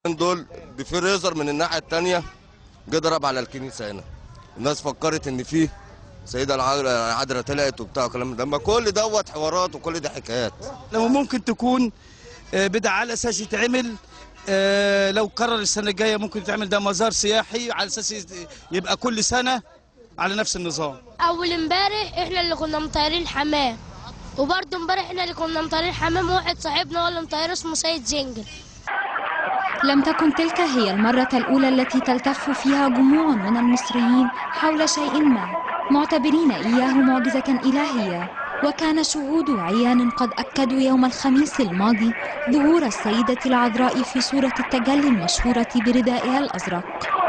دول بفريزر من الناحيه الثانيه جه ضرب على الكنيسه هنا الناس فكرت ان في سيدة العذراء طلعت وبتاع وكلام ده ما كل دوت حوارات وكل ده حكايات لو ممكن تكون آه، بدعة على اساس يتعمل آه، لو قرر السنه الجايه ممكن يتعمل ده مزار سياحي على اساس يت- يبقى كل سنه على نفس النظام اول امبارح احنا اللي كنا مطيرين حمام وبرضه امبارح احنا اللي كنا مطيرين حمام واحد صاحبنا هو اللي مطير اسمه سيد زنجل لم تكن تلك هي المرة الأولى التي تلتف فيها جموع من المصريين حول شيء ما معتبرين إياه معجزة إلهية وكان شهود عيان قد أكدوا يوم الخميس الماضي ظهور السيدة العذراء في صورة التجلي المشهورة بردائها الأزرق